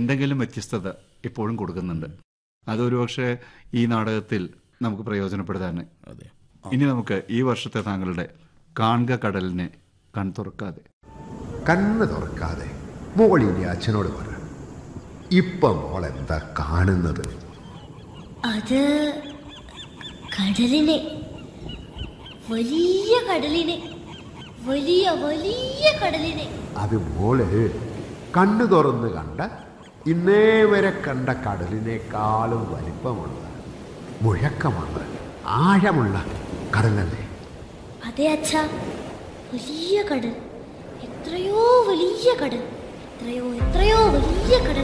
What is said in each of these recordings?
എന്തെങ്കിലും വ്യത്യസ്തത ഇപ്പോഴും കൊടുക്കുന്നുണ്ട് അതൊരു പക്ഷേ ഈ നാടകത്തിൽ നമുക്ക് പ്രയോജനപ്പെടുത്താൻ അതെ ഇനി നമുക്ക് ഈ വർഷത്തെ താങ്കളുടെ കാൺക കടലിനെ കൺ തുറക്കാതെ കണ്ണ് തുറക്കാതെ മോൾ ഇനി അച്ഛനോട് പറ ഇപ്പം മോൾ എന്താ കാണുന്നത് അത് കടലിനെ വലിയ കടലിനെ വലിയ വലിയ കടലിനെ അത് മോള് കണ്ണു തുറന്ന് കണ്ട ഇന്നേ വരെ കണ്ട കടലിനേക്കാളും വലിപ്പമുള്ള മുഴക്കമുള്ള ആഴമുള്ള കടലല്ലേ അതെ അച്ഛ വലിയ കടൽ എത്രയോ വലിയ കടൽ എത്രയോ എത്രയോ വലിയ കടൽ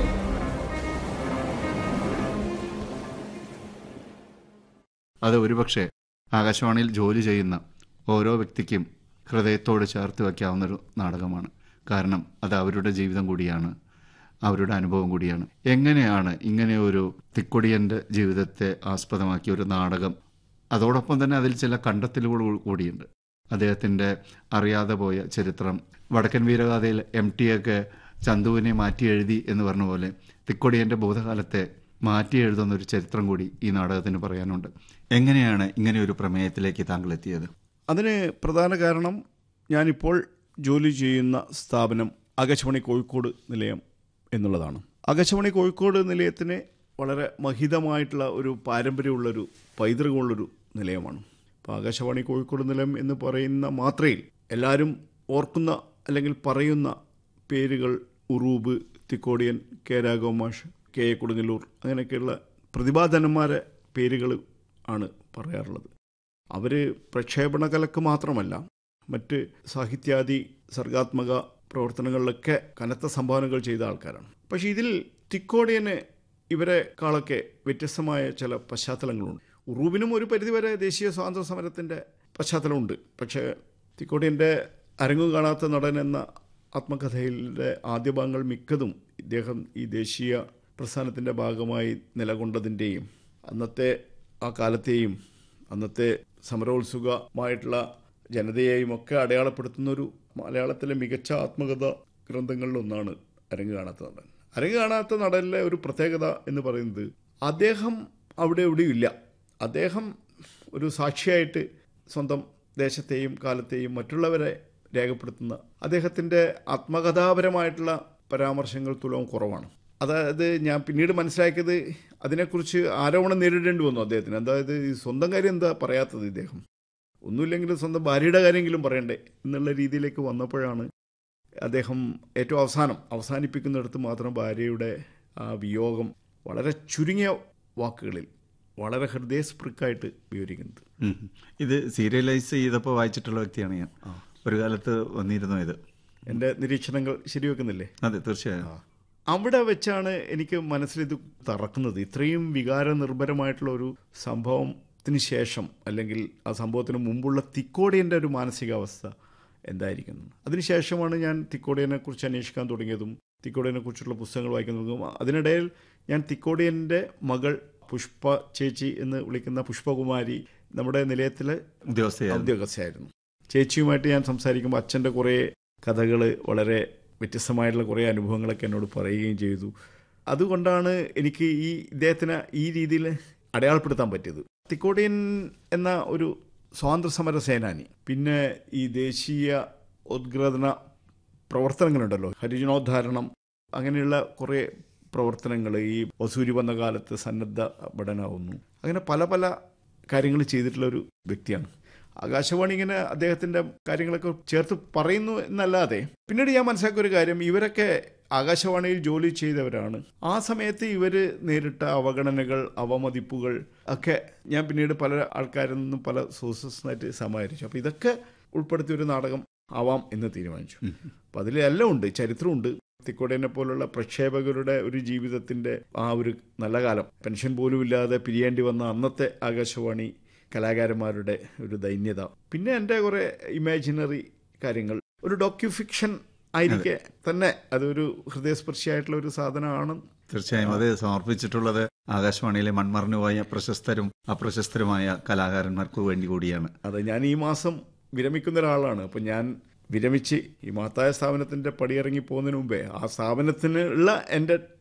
അത് ഒരുപക്ഷെ ആകാശവാണിയിൽ ജോലി ചെയ്യുന്ന ഓരോ വ്യക്തിക്കും ഹൃദയത്തോട് ചേർത്ത് വയ്ക്കാവുന്നൊരു നാടകമാണ് കാരണം അത് അവരുടെ ജീവിതം കൂടിയാണ് അവരുടെ അനുഭവം കൂടിയാണ് എങ്ങനെയാണ് ഇങ്ങനെ ഒരു തിക്കൊടിയൻ്റെ ജീവിതത്തെ ആസ്പദമാക്കിയ ഒരു നാടകം അതോടൊപ്പം തന്നെ അതിൽ ചില കണ്ടെത്തലുകൾ കൂടിയുണ്ട് അദ്ദേഹത്തിൻ്റെ അറിയാതെ പോയ ചരിത്രം വടക്കൻ വീരഗാഥയിൽ എം ടി ഒക്കെ ചന്തുവിനെ മാറ്റി എഴുതി എന്ന് പറഞ്ഞ പോലെ തിക്കൊടിയൻ്റെ ഭൂതകാലത്തെ മാറ്റി എഴുതുന്ന ഒരു ചരിത്രം കൂടി ഈ നാടകത്തിന് പറയാനുണ്ട് എങ്ങനെയാണ് ഇങ്ങനെ ഒരു പ്രമേയത്തിലേക്ക് താങ്കൾ എത്തിയത് അതിന് പ്രധാന കാരണം ഞാനിപ്പോൾ ജോലി ചെയ്യുന്ന സ്ഥാപനം ആകാശവാണി കോഴിക്കോട് നിലയം എന്നുള്ളതാണ് ആകാശവാണി കോഴിക്കോട് നിലയത്തിന് വളരെ മഹിതമായിട്ടുള്ള ഒരു പാരമ്പര്യമുള്ളൊരു പൈതൃകമുള്ളൊരു നിലയമാണ് അപ്പോൾ ആകാശവാണി കോഴിക്കോട് നിലയം എന്ന് പറയുന്ന മാത്രയിൽ എല്ലാവരും ഓർക്കുന്ന അല്ലെങ്കിൽ പറയുന്ന പേരുകൾ Uroob Thikkodiyan K Raghava Mash K A Kodungallur അങ്ങനെയൊക്കെയുള്ള പ്രതിഭാധനന്മാരെ പേരുകൾ ആണ് പറയാറുള്ളത് അവർ പ്രക്ഷേപണ കലക്ക് മാത്രമല്ല മറ്റ് സാഹിത്യാദി സർഗാത്മക പ്രവർത്തനങ്ങളിലൊക്കെ കനത്ത സംഭാവനകൾ ചെയ്ത ആൾക്കാരാണ് പക്ഷേ ഇതിൽ തിക്കോടിയന് ഇവരെക്കാളൊക്കെ വ്യത്യസ്തമായ ചില പശ്ചാത്തലങ്ങളുണ്ട് ഉറൂബിനും ഒരു പരിധിവരെ ദേശീയ സ്വാതന്ത്ര്യ സമരത്തിൻ്റെ പശ്ചാത്തലമുണ്ട് പക്ഷേ തിക്കോടിയൻ്റെ അരങ്ങു കാണാത്ത നടൻ എന്ന ആത്മകഥയിലെ ആദ്യ ഭാഗങ്ങൾ മിക്കതും ഇദ്ദേഹം ഈ ദേശീയ പ്രസ്ഥാനത്തിൻ്റെ ഭാഗമായി നിലകൊണ്ടതിൻ്റെയും അന്നത്തെ ആ കാലത്തെയും അന്നത്തെ സമരോത്സുകമായിട്ടുള്ള ജനതയെയും ഒക്കെ അടയാളപ്പെടുത്തുന്ന ഒരു മലയാളത്തിലെ മികച്ച ആത്മകഥ ഗ്രന്ഥങ്ങളിലൊന്നാണ് അരങ്ങ് കാണാത്ത നടൻ അരങ്ങ് കാണാത്ത നടനിലെ ഒരു പ്രത്യേകത എന്ന് പറയുന്നത് അദ്ദേഹം അവിടെ എവിടെയും ഇല്ല അദ്ദേഹം ഒരു സാക്ഷിയായിട്ട് സ്വന്തം ദേശത്തെയും കാലത്തെയും മറ്റുള്ളവരെ രേഖപ്പെടുത്തുന്ന അദ്ദേഹത്തിൻ്റെ ആത്മകഥാപരമായിട്ടുള്ള പരാമർശങ്ങൾ തുലവും കുറവാണ് അതായത് ഞാൻ പിന്നീട് മനസ്സിലാക്കിയത് അതിനെക്കുറിച്ച് ആരോപണം നേരിടേണ്ടി വന്നു അദ്ദേഹത്തിന് അതായത് ഈ സ്വന്തം കാര്യം എന്താ പറയാത്തത് ഇദ്ദേഹം ഒന്നുമില്ലെങ്കിലും സ്വന്തം ഭാര്യയുടെ കാര്യമെങ്കിലും പറയണ്ടേ എന്നുള്ള രീതിയിലേക്ക് വന്നപ്പോഴാണ് അദ്ദേഹം ഏറ്റവും അവസാനം അവസാനിപ്പിക്കുന്നിടത്ത് മാത്രം ഭാര്യയുടെ ആ വിയോഗം വളരെ ചുരുങ്ങിയ വാക്കുകളിൽ വളരെ ഹൃദയസ്പൃക്കായിട്ട് വിവരിക്കുന്നത് ഉം. ഇത് സീരിയലൈസ് ചെയ്തപ്പോൾ വായിച്ചിട്ടുള്ള വ്യക്തിയാണ് ഞാൻ ഒരു കാലത്ത് വന്നിരുന്നു ഇത് എൻ്റെ നിരീക്ഷണങ്ങൾ ശരിവെക്കുന്നില്ലേ അതെ തീർച്ചയായും അവിടെ വെച്ചാണ് എനിക്ക് മനസ്സിലിത് തറക്കുന്നത് ഇത്രയും വികാര നിർഭരമായിട്ടുള്ള ഒരു സംഭവത്തിന് ശേഷം അല്ലെങ്കിൽ ആ സംഭവത്തിന് മുമ്പുള്ള തിക്കോടിയൻ്റെ ഒരു മാനസികാവസ്ഥ എന്തായിരിക്കും അതിനുശേഷമാണ് ഞാൻ തിക്കോടിയനെ കുറിച്ച് അന്വേഷിക്കാൻ തുടങ്ങിയതും തിക്കോടിയനെ കുറിച്ചുള്ള പുസ്തകങ്ങൾ വായിക്കുന്നതും അതിനിടയിൽ ഞാൻ തിക്കോടിയൻ്റെ മകൾ പുഷ്പ ചേച്ചി എന്ന് വിളിക്കുന്ന പുഷ്പകുമാരി നമ്മുടെ നിലയത്തിലെ ഉദ്യോഗസ്ഥയായിരുന്നു ഉദ്യോഗസ്ഥയായിരുന്നു ചേച്ചിയുമായിട്ട് ഞാൻ സംസാരിക്കുമ്പോൾ അച്ഛൻ്റെ കുറേ കഥകൾ വളരെ വ്യത്യസ്തമായിട്ടുള്ള കുറേ അനുഭവങ്ങളൊക്കെ എന്നോട് പറയുകയും ചെയ്തു അതുകൊണ്ടാണ് എനിക്ക് ഈ ഇദ്ദേഹത്തിന് ഈ രീതിയിൽ അടയാളപ്പെടുത്താൻ പറ്റിയത് തിക്കോടിയൻ എന്ന ഒരു സ്വാതന്ത്ര്യ സമര സേനാനി പിന്നെ ഈ ദേശീയ ഉദ്ഗ്രഥന പ്രവർത്തനങ്ങളുണ്ടല്ലോ ഹരിജനോദ്ധാരണം അങ്ങനെയുള്ള കുറേ പ്രവർത്തനങ്ങൾ ഈ വസൂരി വന്ന കാലത്ത് സന്നദ്ധ ഭടനാവുന്നു അങ്ങനെ പല പല കാര്യങ്ങൾ ചെയ്തിട്ടുള്ള ഒരു വ്യക്തിയാണ് ആകാശവാണി ഇങ്ങനെ അദ്ദേഹത്തിൻ്റെ കാര്യങ്ങളൊക്കെ ചേർത്ത് പറയുന്നു എന്നല്ലാതെ പിന്നീട് ഞാൻ മനസ്സിലാക്കിയ ഒരു കാര്യം ഇവരൊക്കെ ആകാശവാണിയിൽ ജോലി ചെയ്തവരാണ് ആ സമയത്ത് ഇവർ നേരിട്ട അവഗണനകൾ അവമതിപ്പുകൾ ഒക്കെ ഞാൻ പിന്നീട് പല ആൾക്കാരിൽ നിന്നും പല സോഴ്സസിനായിട്ട് സമാഹരിച്ചു അപ്പോൾ ഇതൊക്കെ ഉൾപ്പെടുത്തിയ ഒരു നാടകം ആവാം എന്ന് തീരുമാനിച്ചു അപ്പം അതിലെല്ലാം ഉണ്ട് ചരിത്രമുണ്ട് തിക്കോടേനെ പോലുള്ള പ്രക്ഷേപകരുടെ ഒരു ജീവിതത്തിൻ്റെ ആ ഒരു നല്ല കാലം പെൻഷൻ പോലും ഇല്ലാതെ പിരിയേണ്ടി വന്ന അന്നത്തെ ആകാശവാണി കലാകാരന്മാരുടെ ഒരു ദൈന്യത പിന്നെ എൻ്റെ കുറേ ഇമാജിനറി കാര്യങ്ങൾ ഒരു ഡോക്യു ഫിക്ഷൻ ആയിരിക്കെ തന്നെ അതൊരു ഹൃദയസ്പർശിയായിട്ടുള്ള ഒരു സാധനമാണ് തീർച്ചയായും അത് സമർപ്പിച്ചിട്ടുള്ളത് ആകാശവാണിയിലെ മൺമറഞ്ഞുപോയ പ്രശസ്തരും അപ്രശസ്തരുമായ കലാകാരന്മാർക്ക് വേണ്ടി കൂടിയാണ് അതെ ഞാൻ ഈ മാസം വിരമിക്കുന്ന ഒരാളാണ് അപ്പം ഞാൻ വിരമിച്ച് ഈ മഹത്തായ സ്ഥാപനത്തിൻ്റെ പടിയിറങ്ങി പോകുന്നതിന് മുമ്പേ ആ സ്ഥാപനത്തിനുള്ള എൻ്റെ